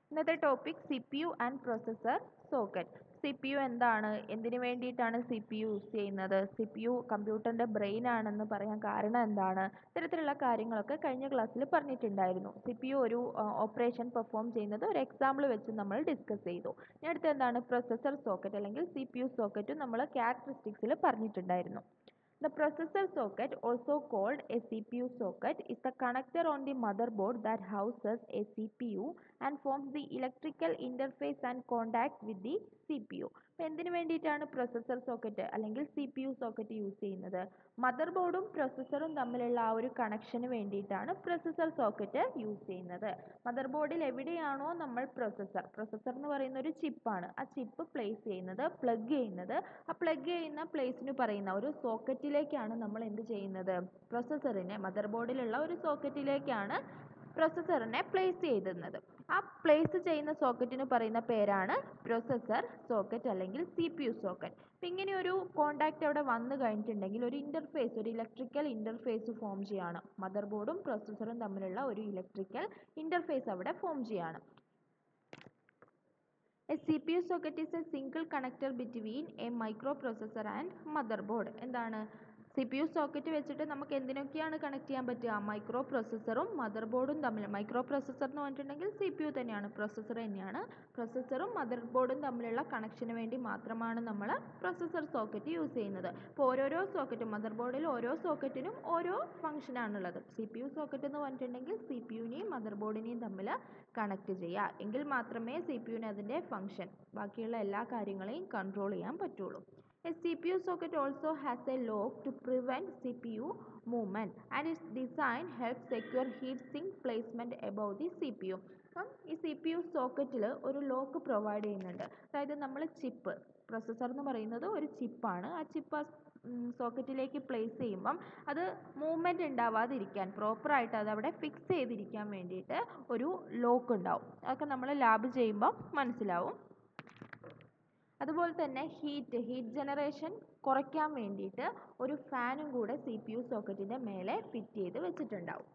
ഇന്നത്തെ topic C P U and processor socket C P U എന്താണ് എന്തിനു വേണ്ടിയിട്ടാണ് സി പി യു യൂസ് ചെയ്യുന്നത് സി പി യു കമ്പ്യൂട്ടറിൻ്റെ ബ്രെയിൻ ആണെന്ന് പറയാൻ കാരണം എന്താണ് ഇത്തരത്തിലുള്ള കാര്യങ്ങളൊക്കെ കഴിഞ്ഞ ക്ലാസ്സിൽ പറഞ്ഞിട്ടുണ്ടായിരുന്നു സി പി യു ഒരു ഓപ്പറേഷൻ പെർഫോം ചെയ്യുന്നത് ഒരു എക്സാമ്പിൾ വെച്ച് നമ്മൾ ഡിസ്കസ് ചെയ്തു ഇനി അടുത്ത എന്താണ് പ്രൊസസ്സർ സോക്കറ്റ് അല്ലെങ്കിൽ സി പി യു സോക്കറ്റും നമ്മൾ ക്യാരക്ടറിസ്റ്റിക്സിൽ പറഞ്ഞിട്ടുണ്ടായിരുന്നു The processor socket, also called a CPU socket, is the connector on the motherboard that houses a CPU and forms the electrical interface and contact with the CPU. അപ്പോൾ എന്തിനു വേണ്ടിയിട്ടാണ് processor socket അല്ലെങ്കിൽ C P U socket use ചെയ്യുന്നത് mother ബോർഡും പ്രൊസസ്സറും തമ്മിലുള്ള ആ ഒരു കണക്ഷന് വേണ്ടിയിട്ടാണ് പ്രൊസസ്സർ സോക്കറ്റ് യൂസ് ചെയ്യുന്നത് മദർ ബോർഡിൽ എവിടെയാണോ നമ്മൾ പ്രൊസസ്സർ പ്രൊസസ്സർ എന്ന് പറയുന്ന ഒരു ചിപ്പാണ് ആ ചിപ്പ് പ്ലേസ് ചെയ്യുന്നത് പ്ലഗ് ചെയ്യുന്നത് ആ പ്ലഗ് ചെയ്യുന്ന പ്ലേസിന് പറയുന്ന ഒരു സോക്കറ്റിലേക്കാണ് നമ്മൾ എന്ത് ചെയ്യുന്നത് പ്രൊസസ്സറിനെ മദർ ബോർഡിലുള്ള ഒരു സോക്കറ്റിലേക്കാണ് പ്രൊസസ്സറിനെ പ്ലേസ് ചെയ്യുന്നത് ആ പ്ലേസ് ചെയ്യുന്ന സോക്കറ്റിന് പറയുന്ന പേരാണ് പ്രൊസസ്സർ സോക്കറ്റ് അല്ലെങ്കിൽ സി പി യു സോക്കറ്റ് അപ്പം ഇങ്ങനെ ഒരു കോണ്ടാക്റ്റ് അവിടെ വന്നു കഴിഞ്ഞിട്ടുണ്ടെങ്കിൽ ഒരു ഇൻ്റർഫേസ് ഒരു ഇലക്ട്രിക്കൽ ഇൻ്റർഫേസ് ഫോം ചെയ്യാണ് മദർ ബോർഡും പ്രൊസസ്സറും തമ്മിലുള്ള ഒരു ഇലക്ട്രിക്കൽ ഇൻ്റർഫേസ് അവിടെ ഫോം ചെയ്യാണ് A CPU socket is a single connector between a microprocessor and motherboard. എന്താണ് സി പി യു സോക്കറ്റ് വെച്ചിട്ട് നമുക്ക് എന്തിനൊക്കെയാണ് കണക്ട് ചെയ്യാൻ പറ്റുക മൈക്രോ പ്രൊസസ്സറും മദർ ബോർഡും തമ്മിൽ മൈക്രോ പ്രൊസസ്സർ എന്ന് പറഞ്ഞിട്ടുണ്ടെങ്കിൽ സി പി യു തന്നെയാണ് പ്രൊസസ്സർ തന്നെയാണ് പ്രൊസസ്സറും മദർ ബോർഡും തമ്മിലുള്ള കണക്ഷന് വേണ്ടി മാത്രമാണ് നമ്മൾ പ്രൊസസ്സർ സോക്കറ്റ് യൂസ് ചെയ്യുന്നത് അപ്പോൾ ഓരോരോ സോക്കറ്റും മദർ ബോർഡിൽ ഓരോ സോക്കറ്റിനും ഓരോ ഫംഗ്ഷനാണുള്ളത് സി പി യു സോക്കറ്റ് എന്ന് പറഞ്ഞിട്ടുണ്ടെങ്കിൽ സി പി യുവിനെയും മദർ ബോർഡിനെയും തമ്മിൽ കണക്ട് ചെയ്യുക എങ്കിൽ മാത്രമേ സി പി യുവിന് അതിൻ്റെ ഫംഗ്ഷൻ ബാക്കിയുള്ള എല്ലാ കാര്യങ്ങളെയും കൺട്രോൾ ചെയ്യാൻ പറ്റുള്ളൂ A CPU socket also has a lock to prevent CPU movement and its design helps secure heat sink placement above the CPU. അപ്പം ഈ സി പി യു സോക്കറ്റിൽ ഒരു ലോക്ക് പ്രൊവൈഡ് ചെയ്യുന്നുണ്ട് അതായത് നമ്മൾ ചിപ്പ് പ്രൊസസ്സർ എന്ന് പറയുന്നത് ഒരു ചിപ്പാണ് ആ ചിപ്പ് സോക്കറ്റിലേക്ക് പ്ലേസ് ചെയ്യുമ്പം അത് മൂവ്മെൻറ്റ് ഉണ്ടാവാതിരിക്കാൻ പ്രോപ്പറായിട്ട് അത് അവിടെ ഫിക്സ് ചെയ്തിരിക്കാൻ വേണ്ടിയിട്ട് ഒരു ലോക്ക് ഉണ്ടാവും അതൊക്കെ നമ്മൾ ലാബ് ചെയ്യുമ്പം മനസ്സിലാവും അതുപോലെ തന്നെ ഹീറ്റ് ഹീറ്റ് ജനറേഷൻ കുറയ്ക്കാൻ വേണ്ടിയിട്ട് ഒരു ഫാനും കൂടെ സി പി യു സോക്കറ്റിൻ്റെ മേലെ ഫിറ്റ് ചെയ്ത് വെച്ചിട്ടുണ്ടാവും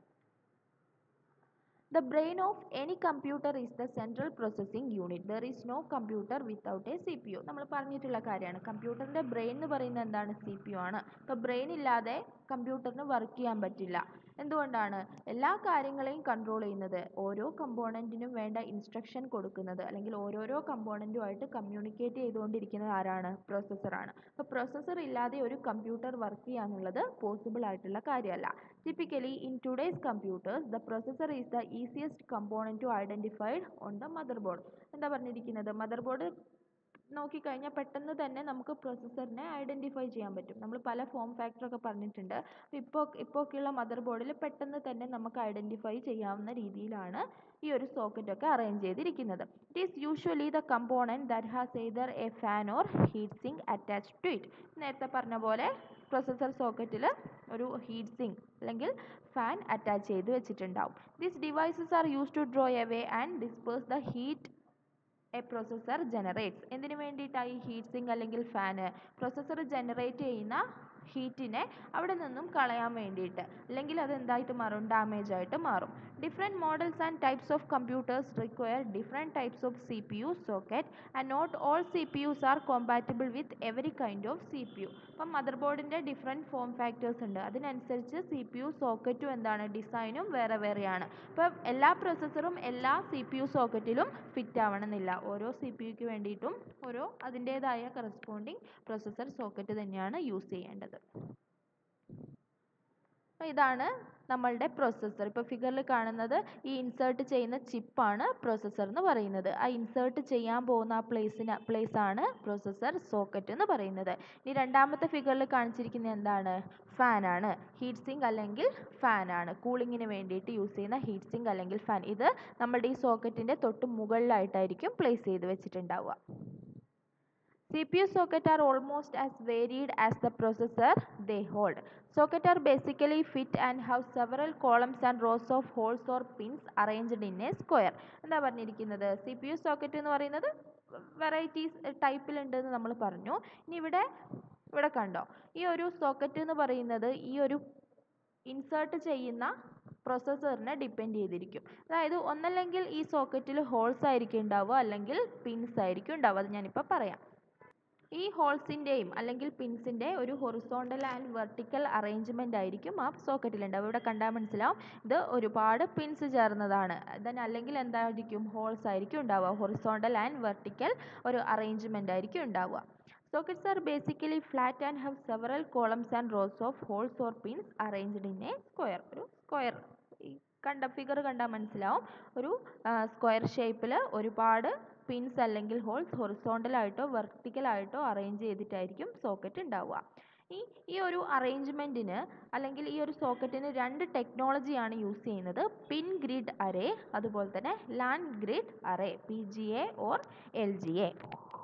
the brain of any computer is the central processing unit there is no computer without a C P U നമ്മൾ പറഞ്ഞിട്ടുള്ള കാര്യമാണ് കമ്പ്യൂട്ടറിൻ്റെ ബ്രെയിൻ എന്ന് പറയുന്നത് എന്താണ് സി പി യു ആണ് ഇപ്പോൾ ബ്രെയിൻ ഇല്ലാതെ കമ്പ്യൂട്ടറിന് വർക്ക് ചെയ്യാൻ പറ്റില്ല എന്തുകൊണ്ടാണ് എല്ലാ കാര്യങ്ങളെയും കൺട്രോൾ ചെയ്യുന്നത് ഓരോ കമ്പോണൻറ്റിനും വേണ്ട ഇൻസ്ട്രക്ഷൻ കൊടുക്കുന്നത് അല്ലെങ്കിൽ ഓരോരോ കമ്പോണൻറ്റുമായിട്ട് കമ്മ്യൂണിക്കേറ്റ് ചെയ്തുകൊണ്ടിരിക്കുന്നത് ആരാണ് പ്രൊസസ്സറാണ് അപ്പോൾ പ്രൊസസ്സർ ഇല്ലാതെ ഒരു കമ്പ്യൂട്ടർ വർക്ക് ചെയ്യുക എന്നുള്ളത് പോസിബിൾ ആയിട്ടുള്ള കാര്യമല്ല typically in today's computers the processor is the easiest component to identified on the mother board എന്താ പറഞ്ഞിരിക്കുന്നത് മദർ ബോർഡ് നോക്കിക്കഴിഞ്ഞാൽ പെട്ടെന്ന് തന്നെ നമുക്ക് പ്രൊസസ്സറിനെ ഐഡൻറ്റിഫൈ ചെയ്യാൻ പറ്റും നമ്മൾ പല ഫോം ഫാക്ടറൊക്കെ പറഞ്ഞിട്ടുണ്ട് ഇപ്പോൾ ഇപ്പോഴൊക്കെയുള്ള മദർ ബോർഡിൽ പെട്ടെന്ന് തന്നെ നമുക്ക് ഐഡൻറ്റിഫൈ ചെയ്യാവുന്ന രീതിയിലാണ് ഈ ഒരു സോക്കറ്റൊക്കെ അറേഞ്ച് ചെയ്തിരിക്കുന്നത് it is usually the component that has either a fan or heat sink attach to it നേരത്തെ പറഞ്ഞ പോലെ പ്രൊസസ്സർ സോക്കറ്റിൽ ഒരു ഹീറ്റ് സിങ്ക് അല്ലെങ്കിൽ ഫാൻ അറ്റാച്ച് ചെയ്ത് വെച്ചിട്ടുണ്ടാവും these devices are use to draw away and disperse the heat a processor generates എന്തിനു വേണ്ടിയിട്ടാണ് ഈ ഹീറ്റ് സിങ്ക് അല്ലെങ്കിൽ ഫാന് പ്രൊസസ്സർ ജനറേറ്റ് ചെയ്യുന്ന ഹീറ്റിനെ അവിടെ നിന്നും കളയാൻ വേണ്ടിയിട്ട് അല്ലെങ്കിൽ അത് എന്തായിട്ട് മാറും ഡാമേജ് ആയിട്ട് മാറും different models and types of computers require different types of C P U socket and not all C P Us are compatible with every kind of C P U അപ്പം മദർ ബോർഡിൻ്റെ different form factors ഉണ്ട് അതിനനുസരിച്ച് C P U സോക്കറ്റും എന്താണ് ഡിസൈനും വേറെ വേറെയാണ് അപ്പം എല്ലാ പ്രൊസസ്സറും എല്ലാ സി പി യു സോക്കറ്റിലും ഫിറ്റ് ആവണമെന്നില്ല ഓരോ സി പി യുക്ക് വേണ്ടിയിട്ടും ഓരോ അതിൻ്റേതായ കറസ്പോണ്ടിങ് പ്രൊസസ്സർ സോക്കറ്റ് തന്നെയാണ് യൂസ് ചെയ്യേണ്ടത് ഇതാണ് നമ്മളുടെ പ്രൊസസ്സർ ഇപ്പോൾ ഫിഗറിൽ കാണുന്നത് ഈ ഇൻസേർട്ട് ചെയ്യുന്ന ചിപ്പാണ് പ്രൊസസ്സർ എന്ന് പറയുന്നത് ആ ഇൻസേർട്ട് ചെയ്യാൻ പോകുന്ന ആ പ്ലേസിന് പ്ലേസ് ആണ് പ്രൊസസ്സർ സോക്കറ്റ് എന്ന് പറയുന്നത് ഇനി രണ്ടാമത്തെ ഫിഗറിൽ കാണിച്ചിരിക്കുന്നത് എന്താണ് ഫാനാണ് ഹീറ്റ് സിങ്ക് അല്ലെങ്കിൽ ഫാനാണ് കൂളിങ്ങിന് വേണ്ടിയിട്ട് യൂസ് ചെയ്യുന്ന ഹീറ്റ് സിങ്ക് അല്ലെങ്കിൽ ഫാൻ ഇത് നമ്മുടെ ഈ സോക്കറ്റിൻ്റെ തൊട്ട് മുകളിലായിട്ടായിരിക്കും പ്ലേസ് ചെയ്ത് വെച്ചിട്ടുണ്ടാവുക CPU socket are almost as varied as the processor they hold. Socket are basically fit and have several columns and rows of holes or pins arranged in a square. എന്താ പറഞ്ഞിരിക്കുന്നത് C P U socket എന്ന് പറയുന്നത് varieties ടൈപ്പിലുണ്ട് എന്ന് നമ്മൾ പറഞ്ഞു ഇനി ഇവിടെ ഇവിടെ കണ്ടോ ഈ ഒരു സോക്കറ്റ് എന്ന് പറയുന്നത് ഈ ഒരു ഇൻസേർട്ട് ചെയ്യുന്ന പ്രൊസസ്സറിനെ ഡിപ്പെൻഡ് ചെയ്തിരിക്കും അതായത് ഒന്നല്ലെങ്കിൽ ഈ സോക്കറ്റിൽ ഹോൾസ് ആയിരിക്കും ഉണ്ടാവുക അല്ലെങ്കിൽ പിൻസ് ആയിരിക്കും ഉണ്ടാവുക അത് ഞാനിപ്പോൾ പറയാം ഈ ഹോൾസിൻ്റെയും അല്ലെങ്കിൽ പിൻസിൻ്റെ ഒരു ഹൊറിസോണ്ടൽ ആൻഡ് വെർട്ടിക്കൽ അറേഞ്ച്മെൻ്റ് ആയിരിക്കും ആ സോക്കറ്റിൽ ഉണ്ടാവുക ഇവിടെ കണ്ടാൽ മനസ്സിലാവും ഇത് ഒരുപാട് പിൻസ് ചേർന്നതാണ് ദെൻ അല്ലെങ്കിൽ എന്തായിരിക്കും ഹോൾസ് ആയിരിക്കും ഉണ്ടാവുക ഹൊറിസോണ്ടൽ ആൻഡ് വെർട്ടിക്കൽ ഒരു അറേഞ്ച്മെൻ്റ് ആയിരിക്കും ഉണ്ടാവുക Sockets are basically flat and have several columns and rows of holes or pins arranged in a square. ഒരു സ്ക്വയർ ഈ കണ്ട ഫിഗർ കണ്ടാൽ മനസ്സിലാവും ഒരു സ്ക്വയർ ഷേപ്പിൽ ഒരുപാട് പിൻസ് അല്ലെങ്കിൽ ഹോൾസ് ഹൊറിസോണ്ടൽ ആയിട്ടോ വെർട്ടിക്കൽ ആയിട്ടോ അറേഞ്ച് ചെയ്തിട്ടായിരിക്കും സോക്കറ്റ് ഉണ്ടാവുക ഈ ഈ ഒരു അറേഞ്ച്മെൻറ്റിന് അല്ലെങ്കിൽ ഈ ഒരു സോക്കറ്റിന് രണ്ട് ടെക്നോളജിയാണ് യൂസ് ചെയ്യുന്നത് പിൻ ഗ്രിഡ് അറേ അതുപോലെ തന്നെ land grid array P G A or L G A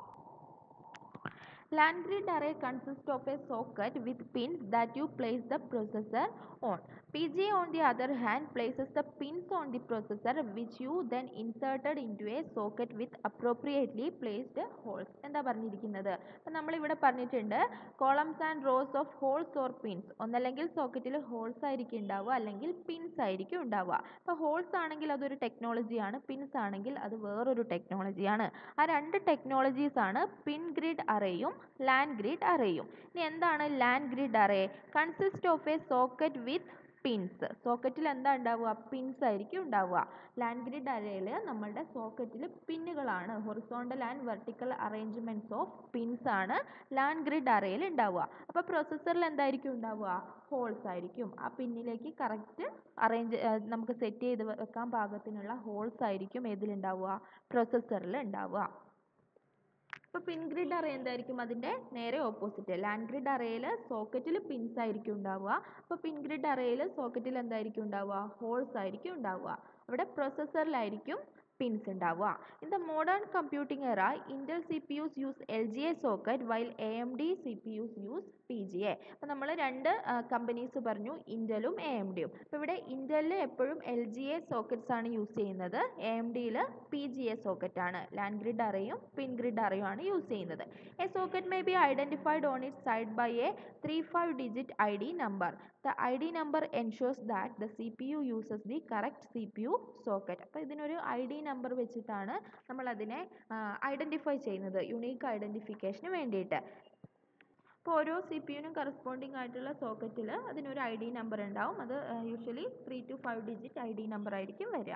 Land grid array consists of a socket with pins that you place the processor on. PGA on the other hand places the pins on the processor which you then inserted into a socket with appropriately placed holes. എന്താ പറഞ്ഞിരിക്കുന്നത് അപ്പം നമ്മളിവിടെ പറഞ്ഞിട്ടുണ്ട് columns and rows of holes or pins ഒന്നല്ലെങ്കിൽ സോക്കറ്റിൽ holes ആയിരിക്കും ഉണ്ടാവുക അല്ലെങ്കിൽ പിൻസ് ആയിരിക്കും ഉണ്ടാവുക അപ്പോൾ ഹോൾസ് ആണെങ്കിൽ അതൊരു ടെക്നോളജിയാണ് പിൻസ് ആണെങ്കിൽ അത് വേറൊരു ടെക്നോളജിയാണ് ആ രണ്ട് ടെക്നോളജീസ് ആണ് പിൻ ഗ്രിഡ് അറേയും ലാൻഡ് ഗ്രിഡ് അറേയും ഇനി എന്താണ് land grid array consist of a socket with pins സോക്കറ്റിൽ എന്താ ഉണ്ടാവുക പിൻസ് ആയിരിക്കും ഉണ്ടാവുക ലാൻഡ് ഗ്രിഡ് അറേയിൽ നമ്മളുടെ സോക്കറ്റിൽ പിന്നുകളാണ് horizontal and vertical arrangements of pins ആണ് ലാൻഡ് ഗ്രിഡ് അറേയിൽ ഉണ്ടാവുക അപ്പോൾ പ്രൊസസ്സറിൽ എന്തായിരിക്കും ഉണ്ടാവുക ഹോൾസ് ആയിരിക്കും ആ പിന്നിലേക്ക് കറക്റ്റ് അറേഞ്ച് നമുക്ക് സെറ്റ് ചെയ്ത് വെക്കാൻ പാകത്തിനുള്ള ഹോൾസ് ആയിരിക്കും ഏതിലുണ്ടാവുക പ്രൊസസ്സറിൽ ഉണ്ടാവുക ഇപ്പോൾ പിൻ ഗ്രിഡ് അറേ എന്തായിരിക്കും അതിൻ്റെ നേരെ ഓപ്പോസിറ്റ് ലാൻഡ് ഗ്രിഡ് അറേയിൽ സോക്കറ്റിൽ പിൻസ് ആയിരിക്കും ഉണ്ടാവുക അപ്പോൾ പിൻ ഗ്രിഡ് അറേയിൽ സോക്കറ്റിൽ എന്തായിരിക്കും ഉണ്ടാവുക ഹോൾസ് ആയിരിക്കും ഉണ്ടാവുക അവിടെ പ്രൊസസ്സറിലായിരിക്കും പിൻസ് ഉണ്ടാവുക in the modern computing era Intel C P Us use L G A socket while A M D C P Us use P G A അപ്പോൾ നമ്മൾ രണ്ട് കമ്പനീസ് പറഞ്ഞു ഇൻറ്റലും എ എം ഡിയും അപ്പോൾ ഇവിടെ ഇൻറ്റലിൽ എപ്പോഴും എൽ ജി എ സോക്കറ്റ്സ് ആണ് യൂസ് ചെയ്യുന്നത് എ എം ഡിയിൽ പി ജി എ സോക്കറ്റ് ആണ് ലാൻഡ് ഗ്രിഡ് അറേയും പിൻ ഗ്രിഡ് അറേയും ആണ് യൂസ് ചെയ്യുന്നത് a socket may be identified on it side by a three five digit I D number the I D number ensures that the C P U uses the correct C P U socket അപ്പോൾ ഇതിനൊരു I D number വെച്ചിട്ടാണ് നമ്മൾ അതിനെ identify ചെയ്യുന്നത് unique ഐഡൻറ്റിഫിക്കേഷന് വേണ്ടിയിട്ട് അപ്പോൾ ഓരോ C P യുനും corresponding ആയിട്ടുള്ള സോക്കറ്റിൽ അതിനൊരു ഐ ഡി നമ്പർ ഉണ്ടാവും അത് usually three two five digit I D number ആയിരിക്കും വരിക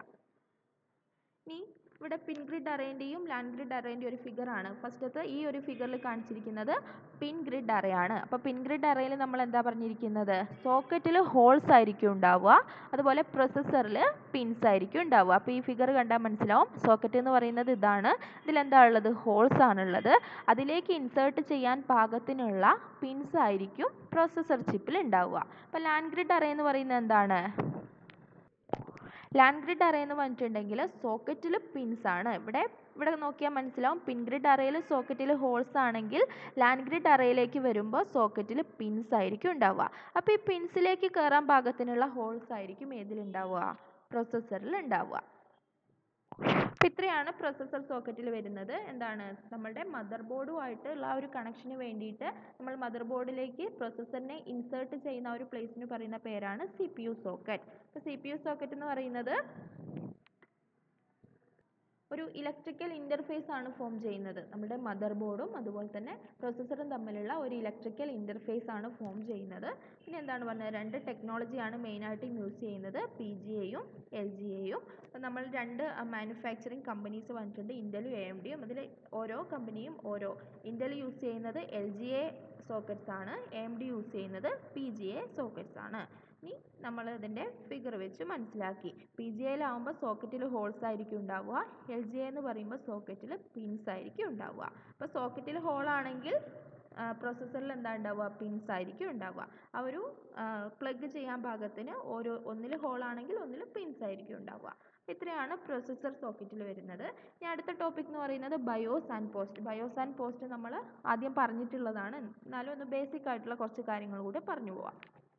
ഇനി ഇവിടെ പിൻ ഗ്രിഡ് അറേൻ്റെയും ലാൻഡ് ഗ്രിഡ് അറേൻ്റെയും ഒരു ഫിഗറാണ് ഫസ്റ്റത്തെ ഈ ഒരു ഫിഗറിൽ കാണിച്ചിരിക്കുന്നത് പിൻ ഗ്രിഡ് അറയാണ് അപ്പോൾ പിൻ ഗ്രിഡ് അറയിൽ നമ്മൾ എന്താ പറഞ്ഞിരിക്കുന്നത് സോക്കറ്റിൽ ഹോൾസ് ആയിരിക്കും ഉണ്ടാവുക അതുപോലെ പ്രൊസസ്സറിൽ പിൻസ് ആയിരിക്കും ഉണ്ടാവുക അപ്പോൾ ഈ ഫിഗർ കണ്ടാൽ മനസ്സിലാവും സോക്കറ്റ് എന്ന് പറയുന്നത് ഇതാണ് ഇതിലെന്താ ഉള്ളത് ഹോൾസ് ആണുള്ളത് അതിലേക്ക് ഇൻസേർട്ട് ചെയ്യാൻ പാകത്തിനുള്ള പിൻസ് ആയിരിക്കും പ്രൊസസ്സർ ചിപ്പിൽ ഉണ്ടാവുക അപ്പോൾ ലാൻഡ് ഗ്രിഡ് അറേ എന്ന് പറയുന്നത് എന്താണ് ലാൻഡ് ഗ്രിഡ് അറേ എന്ന് പറഞ്ഞിട്ടുണ്ടെങ്കിൽ സോക്കറ്റിൽ പിൻസ് ആണ് ഇവിടെ ഇവിടെ നോക്കിയാൽ മനസ്സിലാവും പിൻ ഗ്രിഡ് അറേയിൽ സോക്കറ്റിൽ ഹോൾസ് ആണെങ്കിൽ ലാൻഡ് ഗ്രിഡ് അറേയിലേക്ക് വരുമ്പോൾ സോക്കറ്റിൽ പിൻസ് ആയിരിക്കും ഉണ്ടാവുക അപ്പോൾ ഈ പിൻസിലേക്ക് കയറാൻ പാകത്തിനുള്ള ഹോൾസ് ആയിരിക്കും ഏതിലുണ്ടാവുക പ്രൊസസ്സറിൽ ഉണ്ടാവുക അപ്പം ഇത്രയാണ് പ്രൊസസ്സർ സോക്കറ്റിൽ വരുന്നത് എന്താണ് നമ്മളുടെ മദർ ബോർഡുമായിട്ടുള്ള ആ ഒരു കണക്ഷന് വേണ്ടിയിട്ട് നമ്മൾ മദർ ബോർഡിലേക്ക് പ്രൊസസ്സറിനെ ഇൻസേർട്ട് ചെയ്യുന്ന ആ ഒരു പ്ലേസിന് പറയുന്ന പേരാണ് സി പി യു സോക്കറ്റ് അപ്പോൾ സി പി യു സോക്കറ്റ് എന്ന് പറയുന്നത് ഒരു ഇലക്ട്രിക്കൽ ഇൻ്റർഫേസ് ആണ് ഫോം ചെയ്യുന്നത് നമ്മുടെ മദർ ബോർഡും അതുപോലെ തന്നെ പ്രൊസസ്സറും തമ്മിലുള്ള ഒരു ഇലക്ട്രിക്കൽ ഇൻ്റർഫേസ് ആണ് ഫോം ചെയ്യുന്നത് പിന്നെ എന്താണ് പറഞ്ഞത് രണ്ട് ടെക്നോളജിയാണ് മെയിനായിട്ടും യൂസ് ചെയ്യുന്നത് പി ജി എയും എൽ ജി എയും നമ്മൾ രണ്ട് മാനുഫാക്ചറിങ് കമ്പനീസ് വന്നിട്ടുണ്ട് ഇൻ്റലും എ എം ഡിയും അതിൽ ഓരോ കമ്പനിയും ഓരോ ഇൻ്റൽ യൂസ് ചെയ്യുന്നത് എൽ ജി എ സോക്കറ്റ്സ് ആണ് എ എം ഡി യൂസ് ചെയ്യുന്നത് പി ജി എ സോക്കറ്റ്സ് ആണ് ഇനി നമ്മൾ ഇതിൻ്റെ ഫിഗർ വെച്ച് മനസ്സിലാക്കി പി ജി എയിലാവുമ്പോൾ സോക്കറ്റിൽ ഹോൾസ് ആയിരിക്കും ഉണ്ടാവുക എൽ ജി എ എന്ന് പറയുമ്പോൾ സോക്കറ്റിൽ പിൻസ് ആയിരിക്കും ഉണ്ടാവുക അപ്പോൾ സോക്കറ്റിൽ ഹോളാണെങ്കിൽ പ്രൊസസ്സറിൽ എന്താ ഉണ്ടാവുക പിൻസ് ആയിരിക്കും ഉണ്ടാവുക ആ ഒരു പ്ലഗ് ചെയ്യാൻ പാകത്തിന് ഓരോ ഒന്നിൽ ഹോളാണെങ്കിൽ ഒന്നിൽ പിൻസ് ആയിരിക്കും ഉണ്ടാവുക ഇത്രയാണ് പ്രൊസസ്സർ സോക്കറ്റിൽ വരുന്നത് ഇനി അടുത്ത ടോപ്പിക് എന്ന് പറയുന്നത് BIOS and POST BIOS and POST നമ്മൾ ആദ്യം പറഞ്ഞിട്ടുള്ളതാണ് എന്നാലും ഒന്ന് ബേസിക് ആയിട്ടുള്ള കുറച്ച് കാര്യങ്ങൾ കൂടി പറഞ്ഞു പോവാം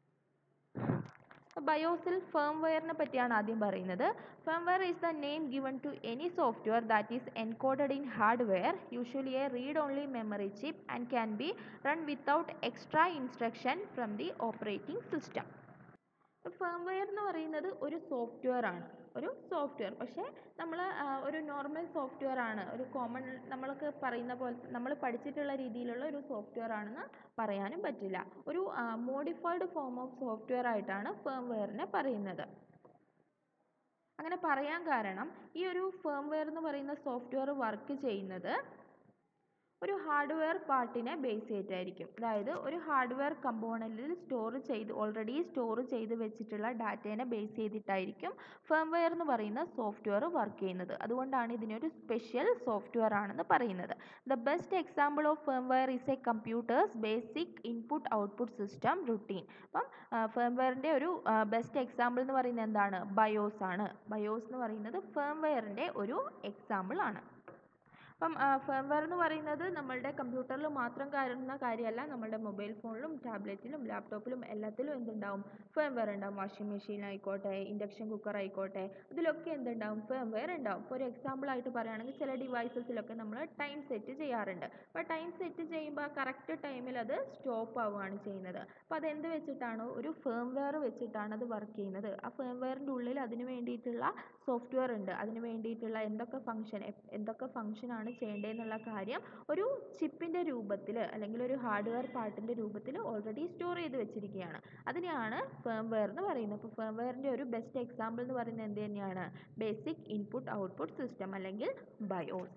ബയോസിൽ ഫേംവെയറിനെ പറ്റിയാണ് ആദ്യം പറയുന്നത് firmware is the name given to any software that is encoded in hardware usually a read only memory chip and can be run without extra instruction from the operating system firmware എന്ന് പറയുന്നത് ഒരു software ആണ് ഒരു software പക്ഷേ നമ്മൾ ഒരു normal software ആണ് ഒരു കോമൺ നമ്മളൊക്കെ പറയുന്ന പോലെ നമ്മൾ പഠിച്ചിട്ടുള്ള രീതിയിലുള്ള ഒരു സോഫ്റ്റ്വെയർ ആണെന്ന് പറയാനും പറ്റില്ല ഒരു മോഡിഫൈഡ് ഫോം ഓഫ് സോഫ്റ്റ്വെയർ ആയിട്ടാണ് ഫേംവെയറിനെ പറയുന്നത് അങ്ങനെ പറയാൻ കാരണം ഈ ഒരു ഫേംവെയർ എന്ന് പറയുന്ന സോഫ്റ്റ്വെയർ വർക്ക് ചെയ്യുന്നത് ഒരു ഹാർഡ്വെയർ പാർട്ടിനെ ബേസ് ചെയ്തിട്ടായിരിക്കും അതായത് ഒരു ഹാർഡ്വെയർ കമ്പോണൻറ്റിൽ സ്റ്റോർ ചെയ്ത് ഓൾറെഡി സ്റ്റോർ ചെയ്ത് വെച്ചിട്ടുള്ള ഡാറ്റേനെ ബേസ് ചെയ്തിട്ടായിരിക്കും ഫേംവെയർ എന്ന് പറയുന്ന സോഫ്റ്റ്വെയർ വർക്ക് ചെയ്യുന്നത് അതുകൊണ്ടാണ് ഇതിനൊരു സ്പെഷ്യൽ സോഫ്റ്റ്വെയർ ആണെന്ന് പറയുന്നത് the best example of firmware is a computers basic input output system routine അപ്പം ഫേംവെയറിൻ്റെ ഒരു ബെസ്റ്റ് എക്സാമ്പിൾ എന്ന് പറയുന്നത് എന്താണ് ബയോസ് ആണ് ബയോസ് എന്ന് പറയുന്നത് ഫേംവെയറിൻ്റെ ഒരു എക്സാമ്പിൾ ആണ് അപ്പം ഫേംവെയർ എന്ന് പറയുന്നത് നമ്മളുടെ കമ്പ്യൂട്ടറിൽ മാത്രം കാണുന്ന കാര്യമല്ല നമ്മുടെ മൊബൈൽ ഫോണിലും ടാബ്ലറ്റിലും ലാപ്ടോപ്പിലും എല്ലാത്തിലും എന്തുണ്ടാവും ഫേംവെയർ ഉണ്ടാവും വാഷിംഗ് മെഷീൻ ആയിക്കോട്ടെ ഇൻഡക്ഷൻ കുക്കർ ആയിക്കോട്ടെ ഇതിലൊക്കെ എന്തുണ്ടാവും ഫേംവെയർ ഉണ്ടാവും ഇപ്പോൾ ഒരു എക്സാമ്പിൾ ആയിട്ട് പറയുകയാണെങ്കിൽ ചില ഡിവൈസസിലൊക്കെ നമ്മൾ ടൈം സെറ്റ് ചെയ്യാറുണ്ട് അപ്പോൾ ടൈം സെറ്റ് ചെയ്യുമ്പോൾ ആ കറക്റ്റ് ടൈമിൽ അത് സ്റ്റോപ്പ് ആവുകയാണ് ചെയ്യുന്നത് അപ്പോൾ അത് എന്ത് വെച്ചിട്ടാണ് ഒരു ഫേംവെയർ വെച്ചിട്ടാണ് അത് വർക്ക് ചെയ്യുന്നത് ആ ഫേംവെയറിൻ്റെ ഉള്ളിൽ അതിന് വേണ്ടിയിട്ടുള്ള സോഫ്റ്റ്വെയർ ഉണ്ട് അതിന് വേണ്ടിയിട്ടുള്ള എന്തൊക്കെ ഫംഗ്ഷൻ എന്തൊക്കെ ഫംഗ്ഷനാണ് ചെയ്യേണ്ടതെന്നുള്ള കാര്യം ഒരു ചിപ്പിൻ്റെ രൂപത്തിൽ അല്ലെങ്കിൽ ഒരു ഹാർഡ്വെയർ പാർട്ടിൻ്റെ രൂപത്തിൽ ഓൾറെഡി സ്റ്റോർ ചെയ്ത് വെച്ചിരിക്കുകയാണ് അതിനെയാണ് ഫേംവെയർ എന്ന് പറയുന്നത് അപ്പോൾ ഫേംവെയറിൻ്റെ ഒരു ബെസ്റ്റ് എക്സാമ്പിൾ എന്ന് പറയുന്നത് എന്ത് തന്നെയാണ് ബേസിക് ഇൻപുട്ട് ഔട്ട്പുട്ട് സിസ്റ്റം അല്ലെങ്കിൽ ബയോസ്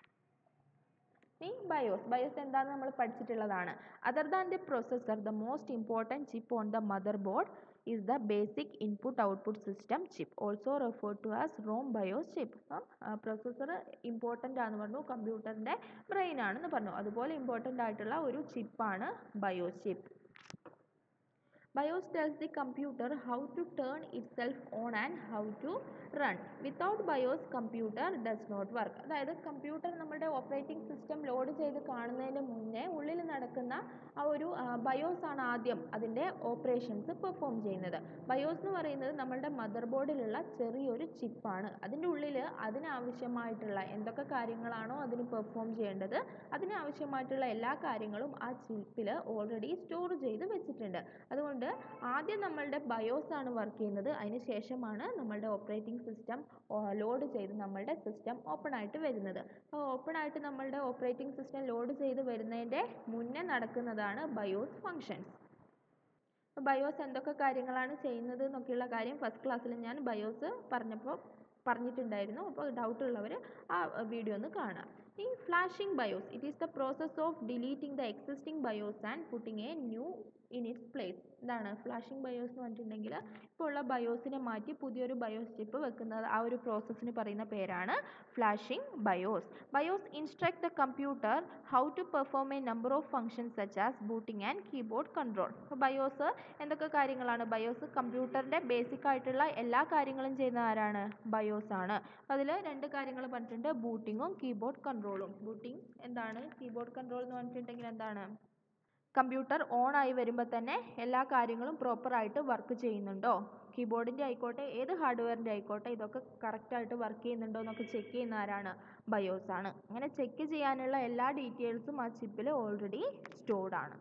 ഈ ബയോസ് ബയോസ് എന്താണെന്ന് നമ്മൾ പഠിച്ചിട്ടുള്ളതാണ് other than the processor the most important chip on the mother board is the basic input output system chip also referred to as ROM BIOS chip അപ്പം processor important ആണെന്ന് പറഞ്ഞു കമ്പ്യൂട്ടറിൻ്റെ brain ആണെന്ന് പറഞ്ഞു അതുപോലെ ഇമ്പോർട്ടൻ്റ് ആയിട്ടുള്ള ഒരു ചിപ്പാണ് BIOS chip BIOS tells the computer how to turn itself on and how to run. Without BIOS, computer does not work. അതായത് കമ്പ്യൂട്ടർ നമ്മുടെ ഓപ്പറേറ്റിംഗ് സിസ്റ്റം ലോഡ് ചെയ്ത് കാണുന്നതിന് മുന്നേ ഉള്ളിൽ നടക്കുന്ന ആ ഒരു ബയോസ് ആണ് ആദ്യം അതിൻ്റെ ഓപ്പറേഷൻസ് പെർഫോം ചെയ്യുന്നത് ബയോസ് എന്ന് പറയുന്നത് നമ്മളുടെ മദർ ബോർഡിലുള്ള ചെറിയൊരു ചിപ്പാണ് അതിൻ്റെ ഉള്ളിൽ അതിനാവശ്യമായിട്ടുള്ള എന്തൊക്കെ കാര്യങ്ങളാണോ അതിന് പെർഫോം ചെയ്യേണ്ടത് അതിനാവശ്യമായിട്ടുള്ള എല്ലാ കാര്യങ്ങളും ആ ചിപ്പിൽ ഓൾറെഡി സ്റ്റോർ ചെയ്ത് വെച്ചിട്ടുണ്ട് അതുകൊണ്ട് ആദ്യം നമ്മളുടെ ബയോസ് ആണ് വർക്ക് ചെയ്യുന്നത് അതിന് ശേഷമാണ് നമ്മളുടെ ഓപ്പറേറ്റിംഗ് സിസ്റ്റം ലോഡ് ചെയ്ത് നമ്മളുടെ സിസ്റ്റം ഓപ്പൺ ആയിട്ട് വരുന്നത് അപ്പോൾ ഓപ്പൺ ആയിട്ട് നമ്മളുടെ ഓപ്പറേറ്റിംഗ് സിസ്റ്റം ലോഡ് ചെയ്ത് വരുന്നതിൻ്റെ മുന്നേ നടക്കുന്നതാണ് ബയോസ് ഫങ്ഷൻസ് ബയോസ് എന്തൊക്കെ കാര്യങ്ങളാണ് ചെയ്യുന്നത് എന്നൊക്കെയുള്ള കാര്യം ഫസ്റ്റ് ക്ലാസ്സിൽ ഞാൻ ബയോസ് പറഞ്ഞപ്പോൾ പറഞ്ഞിട്ടുണ്ടായിരുന്നു അപ്പോൾ ഡൗട്ട് ഉള്ളവർ ആ വീഡിയോ ഒന്ന് കാണാം ഈ flashing BIOS it is the process of deleting the existing BIOS and putting a new in its place എന്താണ് ഫ്ലാഷിംഗ് ബയോസ് എന്ന് പറഞ്ഞിട്ടുണ്ടെങ്കിൽ ഇപ്പോൾ ഉള്ള ബയോസിനെ മാറ്റി പുതിയൊരു ബയോസ് ചിപ്പ് വെക്കുന്നത് ആ ഒരു പ്രോസസ്സിന് പറയുന്ന പേരാണ് flashing BIOS BIOS instruct the computer how to perform a number of functions such as booting and keyboard control അപ്പോൾ ബയോസ് എന്തൊക്കെ കാര്യങ്ങളാണ് ബയോസ് കമ്പ്യൂട്ടറിൻ്റെ ബേസിക് ആയിട്ടുള്ള എല്ലാ കാര്യങ്ങളും ചെയ്യുന്ന ആരാണ് ബയോസ് ആണ് അതിൽ രണ്ട് കാര്യങ്ങൾ പറഞ്ഞിട്ടുണ്ട് ബൂട്ടിങ്ങും കീബോർഡ് കൺട്രോളും ബൂട്ടിംഗ് എന്താണ് കീബോർഡ് കൺട്രോൾ എന്ന് പറഞ്ഞിട്ടുണ്ടെങ്കിൽ എന്താണ് കമ്പ്യൂട്ടർ ഓൺ ആയി വരുമ്പോൾ തന്നെ എല്ലാ കാര്യങ്ങളും പ്രോപ്പറായിട്ട് വർക്ക് ചെയ്യുന്നുണ്ടോ കീബോർഡിൻ്റെ ആയിക്കോട്ടെ ഏത് ഹാർഡ്വെയറിൻ്റെ ആയിക്കോട്ടെ ഇതൊക്കെ കറക്റ്റായിട്ട് വർക്ക് ചെയ്യുന്നുണ്ടോ എന്നൊക്കെ ചെക്ക് ചെയ്യുന്ന ആരാണ് ബയോസ് ആണ് അങ്ങനെ ചെക്ക് ചെയ്യാനുള്ള എല്ലാ ഡീറ്റെയിൽസും ആ ചിപ്പിൽ ഓൾറെഡി സ്റ്റോർഡ് ആണ്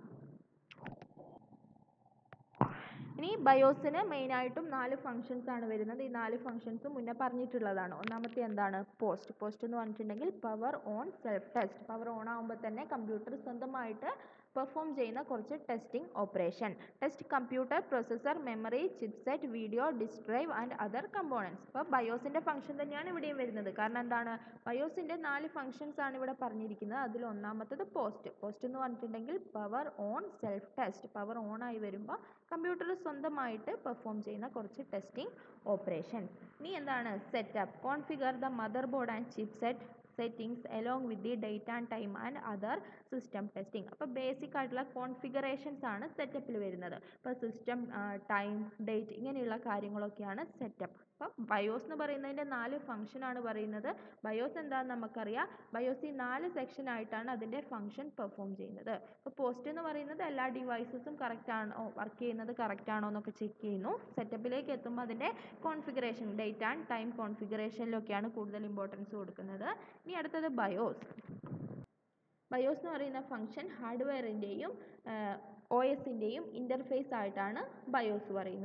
ഇനി ബയോസിന് മെയിനായിട്ടും നാല് ഫങ്ഷൻസ് ആണ് വരുന്നത് ഈ നാല് ഫങ്ഷൻസും മുന്നേ പറഞ്ഞിട്ടുള്ളതാണ് ഒന്നാമത്തെ എന്താണ് പോസ്റ്റ് പോസ്റ്റ് എന്ന് പറഞ്ഞിട്ടുണ്ടെങ്കിൽ power on self test power on ആകുമ്പോൾ തന്നെ കമ്പ്യൂട്ടർ സ്വന്തമായിട്ട് പെർഫോം ചെയ്യുന്ന കുറച്ച് testing operation test computer processor memory chipset video disk drive and other components അപ്പോൾ ബയോസിൻ്റെ ഫംഗ്ഷൻ തന്നെയാണ് ഇവിടെയും വരുന്നത് കാരണം എന്താണ് ബയോസിൻ്റെ നാല് ഫങ്ഷൻസ് ആണ് ഇവിടെ പറഞ്ഞിരിക്കുന്നത് അതിൽ ഒന്നാമത്തത് പോസ്റ്റ് പോസ്റ്റ് എന്ന് പറഞ്ഞിട്ടുണ്ടെങ്കിൽ power on self test power on ആയി വരുമ്പോൾ കമ്പ്യൂട്ടർ സ്വന്തമായിട്ട് പെർഫോം ചെയ്യുന്ന കുറച്ച് ടെസ്റ്റിംഗ് ഓപ്പറേഷൻസ് ഇനി എന്താണ് setup configure the mother motherboard and chipset settings along with the date and time and other system testing അപ്പോൾ ബേസിക് ആയിട്ടുള്ള കോൺഫിഗറേഷൻസ് ആണ് സെറ്റപ്പിൽ വരുന്നത് ഇപ്പോൾ സിസ്റ്റം ടൈം ഡേറ്റ് ഇങ്ങനെയുള്ള കാര്യങ്ങളൊക്കെയാണ് സെറ്റപ്പ് അപ്പം ബയോസ് എന്ന് പറയുന്നതിൻ്റെ നാല് ഫംഗ്ഷനാണ് പറയുന്നത് ബയോസ് എന്താണെന്ന് നമുക്കറിയാം ബയോസ് ഈ നാല് സെക്ഷൻ ആയിട്ടാണ് അതിൻ്റെ ഫംഗ്ഷൻ പെർഫോം ചെയ്യുന്നത് ഇപ്പോൾ പോസ്റ്റ് എന്ന് പറയുന്നത് എല്ലാ ഡിവൈസസും കറക്റ്റ് ആണോ വർക്ക് ചെയ്യുന്നത് കറക്റ്റ് ആണോ എന്നൊക്കെ ചെക്ക് ചെയ്യുന്നു സെറ്റപ്പിലേക്ക് എത്തുമ്പോൾ അതിൻ്റെ കോൺഫിഗറേഷൻ ഡേറ്റ് ആൻഡ് ടൈം കോൺഫിഗറേഷനിലൊക്കെയാണ് കൂടുതൽ ഇമ്പോർട്ടൻസ് കൊടുക്കുന്നത് ഇനി അടുത്തത് ബയോസ് ബയോസ് എന്ന് പറയുന്ന ഫംഗ്ഷൻ ഹാർഡ്വെയറിൻ്റെയും ഒ എസിൻ്റെയും ഇൻ്റർഫേസ് ആയിട്ടാണ് ബയോസ് പറയുന്നത്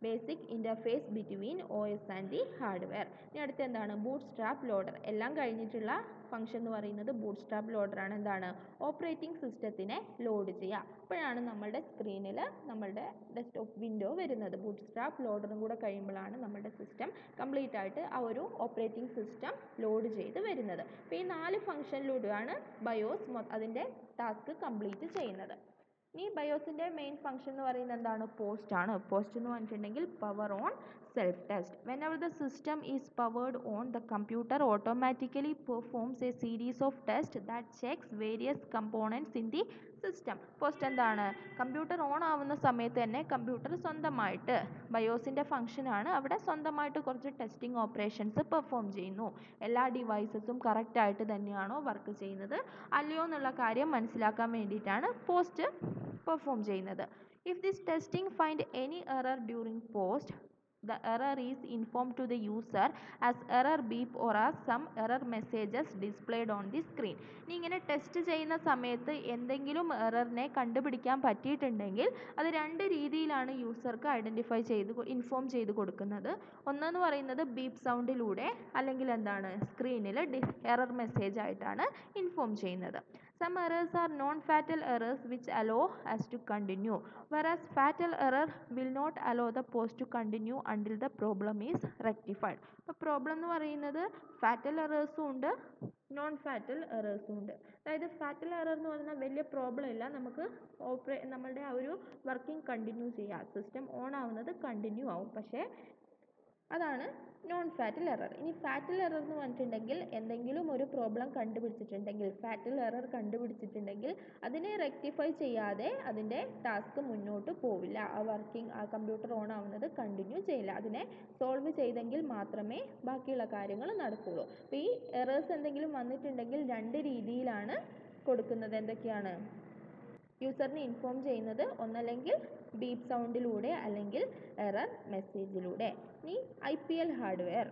basic interface between O S and the hardware ഇനി അടുത്ത എന്താണ് ബൂട്ട് സ്ട്രാപ്പ് ലോഡർ എല്ലാം കഴിഞ്ഞിട്ടുള്ള ഫംഗ്ഷൻ എന്ന് പറയുന്നത് ബൂട്ട് സ്ട്രാപ്പ് ലോഡറാണ് എന്താണ് ഓപ്പറേറ്റിംഗ് സിസ്റ്റത്തിനെ ലോഡ് ചെയ്യുക അപ്പോഴാണ് നമ്മളുടെ സ്ക്രീനിൽ നമ്മളുടെ ഡെസ്ക്ടോപ്പ് വിൻഡോ വരുന്നത് ബൂട്ട് സ്ട്രാപ്പ് ലോഡറും കൂടെ കഴിയുമ്പോഴാണ് നമ്മുടെ സിസ്റ്റം കംപ്ലീറ്റ് ആയിട്ട് ആ ഒരു ഓപ്പറേറ്റിംഗ് സിസ്റ്റം ലോഡ് ചെയ്ത് വരുന്നത് അപ്പോൾ ഈ നാല് ഫംഗ്ഷനിലൂടെയാണ് ബയോസ് അതിൻ്റെ ടാസ്ക് കംപ്ലീറ്റ് ചെയ്യുന്നത് ഇനി ബയോസിൻ്റെ മെയിൻ ഫംഗ്ഷൻ എന്ന് പറയുന്നത് എന്താണ് പോസ്റ്റ് ആണ് പോസ്റ്റ് എന്ന് പറഞ്ഞിട്ടുണ്ടെങ്കിൽ power on self test whenever the system is powered on the computer automatically performs a series of test that checks various components in the system POST എന്താണ് computer on ആവുന്ന സമയത്ത് തന്നെ computer സ്വന്തമായിട്ട് ബയോസിൻ്റെ ഫംഗ്ഷനാണ് അവിടെ സ്വന്തമായിട്ട് കുറച്ച് ടെസ്റ്റിംഗ് ഓപ്പറേഷൻസ് പെർഫോം ചെയ്യുന്നു എല്ലാ ഡിവൈസസും കറക്റ്റായിട്ട് തന്നെയാണോ വർക്ക് ചെയ്യുന്നത് അല്ലയോ എന്നുള്ള കാര്യം മനസ്സിലാക്കാൻ വേണ്ടിയിട്ടാണ് പോസ്റ്റ് പെർഫോം ചെയ്യുന്നത് if this testing find any error during POST the error is informed to the user as error beep or as some error messages displayed on the screen ഇനി ഇങ്ങനെ ടെസ്റ്റ് ചെയ്യുന്ന സമയത്ത് എന്തെങ്കിലും എററിനെ കണ്ടുപിടിക്കാൻ പറ്റിയിട്ടുണ്ടെങ്കിൽ അത് രണ്ട് രീതിയിലാണ് യൂസർക്ക് ഐഡൻറ്റിഫൈ ചെയ്ത് ഇൻഫോം ചെയ്ത് കൊടുക്കുന്നത് ഒന്നെന്ന് പറയുന്നത് ബീപ്പ് സൗണ്ടിലൂടെ അല്ലെങ്കിൽ എന്താണ് സ്ക്രീനിൽ എറർ മെസ്സേജ് ആയിട്ടാണ് ഇൻഫോം ചെയ്യുന്നത് Some errors are non-fatal errors which allow us to continue, whereas fatal error will not allow the post to continue until the problem is rectified. അപ്പോൾ പ്രോബ്ലം എന്ന് പറയുന്നത് ഫാറ്റൽ എറേഴ്സും ഉണ്ട് non fatal എറേഴ്സും ഉണ്ട് അതായത് fatal error എന്ന് പറഞ്ഞാൽ വലിയ problem ഇല്ല നമുക്ക് ഓപ്പറേ നമ്മളുടെ ആ ഒരു വർക്കിംഗ് കണ്ടിന്യൂ ചെയ്യാം സിസ്റ്റം ഓൺ ആവുന്നത് കണ്ടിന്യൂ ആവും പക്ഷേ അതാണ് നോൺ ഫാറ്റൽ എറർ ഇനി ഫാറ്റൽ എറർ എന്ന് പറഞ്ഞിട്ടുണ്ടെങ്കിൽ എന്തെങ്കിലും ഒരു പ്രോബ്ലം കണ്ടുപിടിച്ചിട്ടുണ്ടെങ്കിൽ ഫാറ്റൽ എറർ കണ്ടുപിടിച്ചിട്ടുണ്ടെങ്കിൽ അതിനെ റെക്ടിഫൈ ചെയ്യാതെ അതിൻ്റെ ടാസ്ക് മുന്നോട്ട് പോവില്ല ആ വർക്കിംഗ് ആ കമ്പ്യൂട്ടർ ഓൺ ആവുന്നത് കണ്ടിന്യൂ ചെയ്യില്ല അതിനെ സോൾവ് ചെയ്തെങ്കിൽ മാത്രമേ ബാക്കിയുള്ള കാര്യങ്ങൾ നടക്കുകയുള്ളൂ അപ്പോൾ ഈ എറേഴ്സ് എന്തെങ്കിലും വന്നിട്ടുണ്ടെങ്കിൽ രണ്ട് രീതിയിലാണ് കൊടുക്കുന്നത് എന്തൊക്കെയാണ് യൂസറിനെ ഇൻഫോം ചെയ്യുന്നത് ഒന്നല്ലെങ്കിൽ ബീപ്പ് സൗണ്ടിലൂടെ അല്ലെങ്കിൽ എറർ മെസ്സേജിലൂടെ ഇനി I P L hardware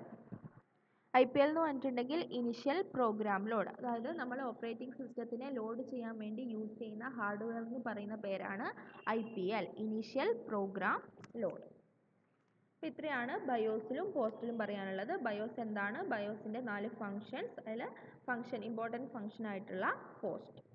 I P L എന്ന് പറഞ്ഞിട്ടുണ്ടെങ്കിൽ ഇനിഷ്യൽ പ്രോഗ്രാം ലോഡ് അതായത് നമ്മൾ ഓപ്പറേറ്റിംഗ് സിസ്റ്റത്തിനെ ലോഡ് ചെയ്യാൻ വേണ്ടി യൂസ് ചെയ്യുന്ന ഹാർഡ്വെയർ എന്ന് പറയുന്ന പേരാണ് I P L initial program load അപ്പോൾ ഇത്രയാണ് ബയോസിലും പോസ്റ്റിലും പറയാനുള്ളത് ബയോസ് എന്താണ് ബയോസിൻ്റെ നാല് ഫങ്ഷൻസ് അതിൽ ഫങ്ഷൻ ഇമ്പോർട്ടൻറ്റ് ഫങ്ഷൻ ആയിട്ടുള്ള പോസ്റ്റ്